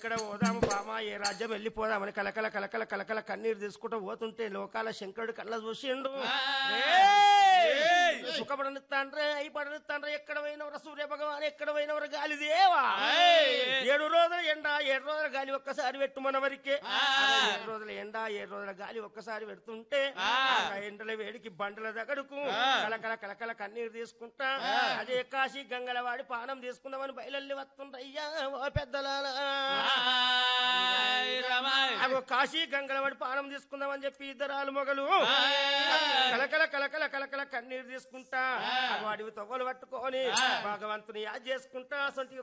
ఎక్కడ పోదాము బామా ఏ రాజ్యం వెళ్ళిపోదామని కలకల కలకల కలకల కన్నీరు తీసుకుంటూ పోతుంటే లోకాల శంకరుడు కళ్ళ చూసిండు ఏయ్! సుఖపడనిస్తాండ్రే అయి పడనిస్తాండ్రే ఎక్కడ పోయినవర సూర్య భగవాన్ ఎక్కడ పోయినవర గాలి దేవా ఏడు రోజుల ఎండ ఏడు రోజుల గాలి ఒక్కసారి పెట్టు మన వరకే ఏడు రోజుల ఎండ ఏడు రోజుల గాలి ఒక్కసారి పెడుతుంటే ఆ ఎండల వేడికి బండల దగ్గరకు కలకల కలకల కన్నీరు తీసుకుంటా అదే కాశీ గంగల వాడి పానం తీసుకుందామని బయలల్లి వస్తుండ్రయ్యా ఓ పెద్దలారా అగో కాశీ గంగల వాడి పానం తీసుకుందామని చెప్పి ఇద్దరాలు మొగలు కలకల కలకల కలకల కన్నీరు తీసుకుంటా అగో అడవి తొగలు పట్టుకొని భగవంతుని యాద్ చేసుకుంటా సొంటి